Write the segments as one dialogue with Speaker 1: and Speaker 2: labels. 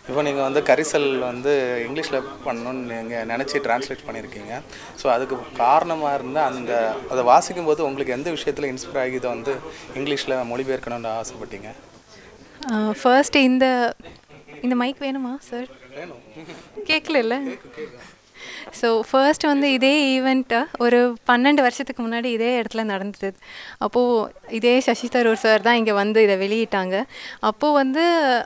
Speaker 1: இப்போ நீங்கள் வந்து கரிசல் வந்து இங்கிலீஷில் பண்ணணும்னு நீங்கள் நினச்சி டிரான்ஸ்லேட் பண்ணியிருக்கீங்க ஸோ அதுக்கு காரணமாக இருந்த அந்த அதை வாசிக்கும் போது உங்களுக்கு எந்த விஷயத்தில் இன்ஸ்பயர் ஆகி இதை வந்து இங்கிலீஷில் மொழிபெயர்க்கணும்னு ஆசைப்பட்டீங்க
Speaker 2: ஃபர்ஸ்ட் இந்த இந்த மைக் வேணுமா சார்
Speaker 1: வேணும்
Speaker 2: கேட்கல ஸோ ஃபர்ஸ்ட் வந்து இதே ஈவெண்ட்டு ஒரு பன்னெண்டு வருஷத்துக்கு முன்னாடி இதே இடத்துல நடந்தது அப்போது இதே சசி தரூர் சார் தான் இங்கே வந்து இதை வெளியிட்டாங்க அப்போது வந்து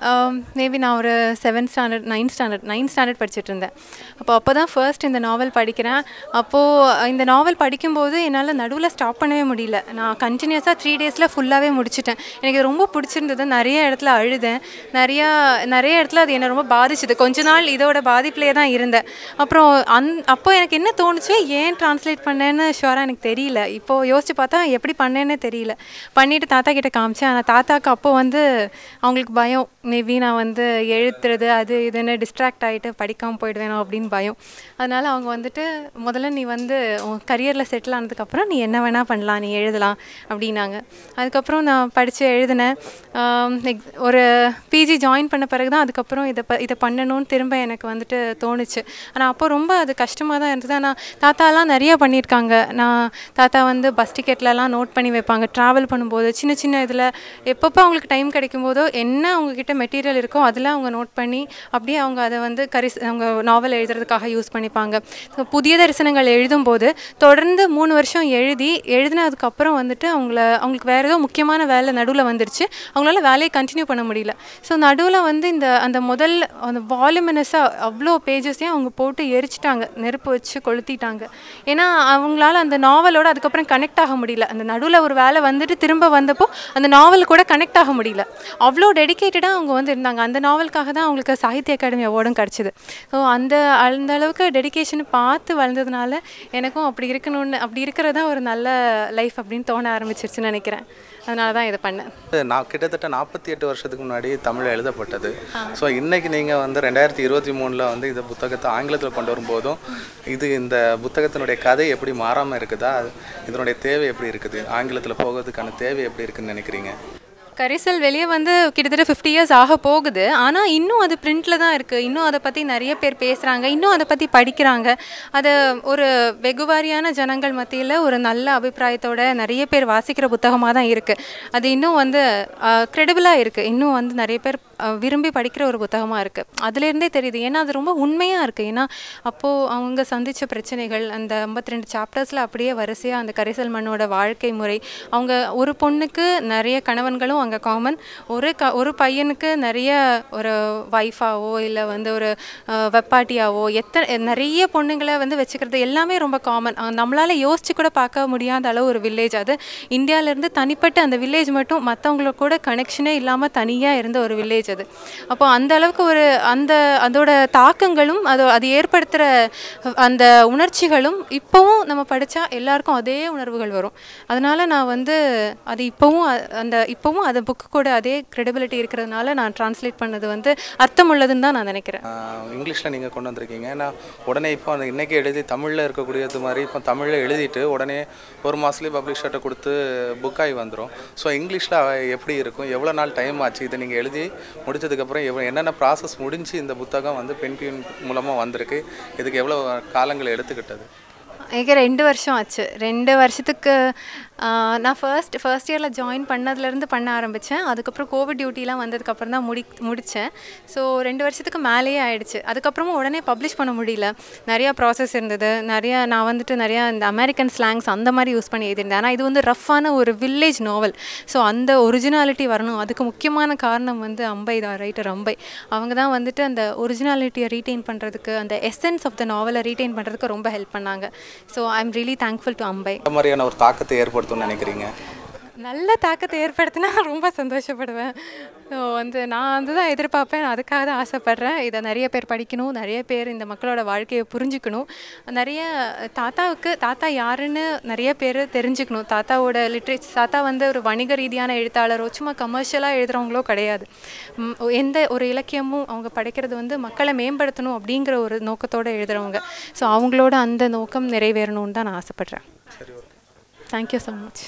Speaker 2: மேபி நான் ஒரு seventh standard ninth standard ninth standard படிச்சுட்டு இருந்தேன் அப்போ அப்போ தான் ஃபர்ஸ்ட் இந்த நாவல் படிக்கிறேன் அப்போது இந்த நாவல் படிக்கும்போது என்னால் நடுவில் ஸ்டாப் பண்ணவே முடியல நான் கண்டினியூஸாக த்ரீ டேஸில் ஃபுல்லாகவே முடிச்சிட்டேன் எனக்கு இது ரொம்ப பிடிச்சிருந்தது நிறைய இடத்துல அழுதேன் நிறையா நிறைய இடத்துல அது என்னை ரொம்ப பாதிச்சுது கொஞ்ச நாள் இதோட பாதிப்புலேயே தான் இருந்தேன் அப்புறம் அந் அப்போ எனக்கு என்ன தோணுச்சு ஏன் ட்ரான்ஸ்லேட் பண்ணேன்னு ஷுவராக எனக்கு தெரியல இப்போது யோசிச்சு பார்த்தா எப்படி பண்ணேன்னே தெரியல பண்ணிவிட்டு தாத்தா கிட்ட காமிச்சேன் ஆனால் தாத்தாக்கு அப்போ வந்து அவங்களுக்கு பயம் மேபி நான் வந்து எழுத்துறது அது இதுன்னு டிஸ்ட்ராக்ட் ஆகிட்டு படிக்காமல் போயிடுவேனோ அப்படின்னு பயம் அதனால் அவங்க வந்துட்டு முதல்ல நீ வந்து உன் கரியரில் செட்டில் ஆனதுக்கப்புறம் நீ என்ன வேணால் பண்ணலாம் நீ எழுதலாம் அப்படின்னாங்க அதுக்கப்புறம் நான் படித்து எழுதினேன் ஆம், ex- ஒரு பிஜி ஜாயின் பண்ண பிறகு தான் அதுக்கப்புறம் இதை ப இதை பண்ணணும்னு திரும்ப எனக்கு வந்துட்டு தோணுச்சு ஆனால் அப்போ ரொம்ப அது கஷ்டமாக தான் இருந்தது ஆனால் தாத்தாலாம் நிறைய பண்ணியிருக்காங்க நான் தாத்தா வந்து பஸ் டிக்கெட்லலாம் நோட் பண்ணி வைப்பாங்க ட்ராவல் பண்ணும்போது சின்ன சின்ன இதில் எப்பப்போ அவங்களுக்கு டைம் கிடைக்கும் போதோ என்ன அவங்கக்கிட்ட மெட்டீரியல் இருக்கோ அதில் அவங்க நோட் பண்ணி அப்படியே அவங்க அதை வந்து கரிஸ் அவங்க நாவல் எழுதுறதுக்காக யூஸ் பண்ணிப்பாங்க So, புதிய தரிசனங்கள் எழுதும்போது தொடர்ந்து மூணு வருஷம் எழுதி எழுதினதுக்கப்புறம் வந்துட்டு அவங்கள அவங்களுக்கு வேறு ஏதோ முக்கியமான வேலை நடுவில் வந்துருச்சு அவங்களால வேலையை கண்டினியூ பண்ண முடியல ஸோ நடுவில் வந்து இந்த அந்த முதல் அந்த வால்யூமினஸாக அவ்வளோ பேஜஸையும் அவங்க போட்டு எரிச்சிட்டாங்க நெருப்பு வச்சு கொளுத்திட்டாங்க ஏன்னா அவங்களால அந்த நாவலோட அதுக்கப்புறம் கனெக்ட் ஆக முடியல அந்த நடுவில் ஒரு வேலை வந்துட்டு திரும்ப வந்தப்போ அந்த நாவல் கூட கனெக்ட் ஆக முடியல அவ்வளோ டெடிக்கேட்டடாக அவங்க வந்து இருந்தாங்க அந்த நாவலுக்காக தான் அவங்களுக்கு சாகித்ய அகாடமி அவார்டும் கிடச்சிது ஸோ அந்த அந்த அளவுக்கு டெடிகேஷன் பார்த்து வளர்ந்ததுனால எனக்கும் அப்படி இருக்கணும்னு அப்படி இருக்கிறது தான் ஒரு நல்ல லைஃப் அப்படின்னு தோண ஆரம்பிச்சிருச்சுன்னு நினைக்கிறேன் அதனால தான் இதை பண்ணேன்
Speaker 1: நான் கிட்டத்தட்ட நாற்பத்தி எட்டு வருஷத்துக்கு முன்னாடி தமிழ் எழுதப்பட்டது ஸோ இன்னைக்கு நீங்கள் வந்து ரெண்டாயிரத்தி இருபத்தி மூணில் வந்து இந்த புத்தகத்தை ஆங்கிலத்தில் கொண்டு வரும்போதும் இது இந்த புத்தகத்தினுடைய கதை எப்படி மாறாமல் இருக்குதா இதனுடைய தேவை எப்படி இருக்குது ஆங்கிலத்தில் போகிறதுக்கான தேவை எப்படி இருக்குன்னு நினைக்கிறீங்க
Speaker 2: கரிசல் வெளியே வந்து கிட்டத்தட்ட ஃபிஃப்டி இயர்ஸ் ஆக போகுது ஆனால் இன்னும் அது பிரிண்டில் தான் இருக்குது இன்னும் அதை பற்றி நிறைய பேர் பேசுகிறாங்க இன்னும் அதை பற்றி படிக்கிறாங்க அதை ஒரு வெகுவாரியான ஜனங்கள் மத்தியில் ஒரு நல்ல அபிப்பிராயத்தோட நிறைய பேர் வாசிக்கிற புத்தகமாக தான் இருக்குது அது இன்னும் வந்து க்ரெடிபிளாக இருக்குது இன்னும் வந்து நிறைய பேர் அஹ், விரும்பி படிக்கிற ஒரு புத்தகமாக இருக்குது அதுலேருந்தே தெரியுது ஏன்னா அது ரொம்ப உண்மையாக இருக்குது ஏன்னா அப்போது அவங்க சந்தித்த பிரச்சனைகள் அந்த ஐம்பத்தி ரெண்டு சாப்டர்ஸில் அப்படியே வரிசையாக அந்த கரிசல் மண்ணோட வாழ்க்கை முறை அவங்க ஒரு பொண்ணுக்கு நிறைய கணவன்களும் அங்கே காமன் ஒரு க ஒரு பையனுக்கு நிறைய ஒரு ஒய்ஃபாவோ இல்லை வந்து ஒரு அஹ், வெப்பாட்டியாவோ எத்தனை நிறைய பொண்ணுங்களை வந்து வச்சுக்கிறது எல்லாமே ரொம்ப காமன் நம்மளால் யோசிச்சு கூட பார்க்க முடியாத அளவு ஒரு வில்லேஜ் அது இந்தியாவிலேருந்து தனிப்பட்ட அந்த வில்லேஜ் மட்டும் மற்றவங்கள கூட கனெக்ஷனே இல்லாமல் தனியாக இருந்த ஒரு வில்லேஜ் அது அப்போ அந்த அளவுக்கு ஒரு அந்த அதோட தாக்கங்களும் அது அது ஏற்படுத்துகிற அந்த உணர்ச்சிகளும் இப்போவும் நம்ம படித்தா எல்லாருக்கும் அதே உணர்வுகள் வரும் அதனால நான் வந்து அது இப்போவும் அ- அந்த இப்போவும் அந்த புக்கு கூட அதே credibility இருக்கிறதுனால நான் ட்ரான்ஸ்லேட் பண்ணது வந்து அர்த்தம் உள்ளதுன்னு தான் நான் நினைக்கிறேன்
Speaker 1: இங்கிலீஷில் நீங்கள் கொண்டு வந்திருக்கீங்க நான் உடனே இப்போ அந்த இன்றைக்கி எழுதி தமிழில் இருக்கக்கூடியது மாதிரி இப்போ தமிழில் எழுதிட்டு உடனே ஒரு மாதத்துலேயே பப்ளிஷர்கிட்ட கொடுத்து புக் ஆகி வந்துடும் ஸோ இங்கிலீஷில் எப்படி இருக்கும் எவ்வளோ நாள் டைம் ஆச்சு இதை நீங்கள் எழுதி முடிச்சதுக்கப்புறம் எவ்வளோ என்னென்ன ப்ராசஸ் முடிஞ்சு இந்த புத்தகம் வந்து பென்குயின் மூலமாக வந்திருக்கு இதுக்கு எவ்வளோ காலங்கள் எடுத்துக்கிட்டது
Speaker 2: எனக்கு ரெண்டு வருஷம் ஆச்சு ரெண்டு வருஷத்துக்கு ஆஹ், நான் ஃபர்ஸ்ட் ஃபர்ஸ்ட் இயரில் ஜாயின் பண்ணதுலேருந்து பண்ண ஆரம்பித்தேன் அதுக்கப்புறம் கோவிட் டியூட்டிலாம் வந்ததுக்கப்புறம் தான் முடி முடித்தேன் ஸோ ரெண்டு வருஷத்துக்கு மேலேயே ஆயிடுச்சு அதுக்கப்புறமும் உடனே பப்ளிஷ் பண்ண முடியல நிறையா ப்ராசஸ் இருந்தது நிறையா நான் வந்துட்டு நிறையா இந்த அமெரிக்கன் ஸ்லாங்ஸ் அந்த மாதிரி யூஸ் பண்ணி எழுதியிருந்தேன் ஆனால் இது வந்து ரஃப்பான ஒரு வில்லேஜ் நாவல் ஸோ அந்த ஒரிஜினாலிட்டி வரணும் அதுக்கு முக்கியமான காரணம் வந்து அம்பை தான் ரைட்டர் அம்பை அவங்க தான் வந்துட்டு அந்த ஒரிஜினாலிட்டியை ரீட்டைன் பண்ணுறதுக்கு அந்த எசன்ஸ் ஆஃப் த நாவலை ரீட்டைன் பண்ணுறதுக்கு ரொம்ப ஹெல்ப் பண்ணாங்க so I am really thankful to Ambai
Speaker 1: இந்த மாதிரியான ஒரு தாக்கத்தை ஏற்படுத்தும்னு நினைக்கிறீங்க
Speaker 2: நல்ல தாக்கத்தை ஏற்படுத்தினா ரொம்ப சந்தோஷப்படுவேன் ஸோ வந்து நான் வந்து தான் எதிர்பார்ப்பேன் அதுக்காக தான் ஆசைப்பட்றேன் இதை நிறைய பேர் படிக்கணும் நிறைய பேர் இந்த மக்களோட வாழ்க்கையை புரிஞ்சுக்கணும் நிறைய தாத்தாவுக்கு தாத்தா யாருன்னு நிறைய பேர் தெரிஞ்சுக்கணும் தாத்தாவோட லிட்ரேச்சர் தாத்தா வந்து ஒரு வணிக ரீதியான எழுத்தாளரோ சும்மா கமர்ஷியலாக எழுதுகிறவங்களோ கிடையாது ம், எந்த ஒரு இலக்கியமும் அவங்க படைக்கிறது வந்து மக்களை மேம்படுத்தணும் அப்படிங்கிற ஒரு நோக்கத்தோடு எழுதுகிறவங்க ஸோ அவங்களோட அந்த நோக்கம் நிறைவேறணும்னு தான் நான் ஆசைப்பட்றேன் தேங்க்யூ ஸோ மச்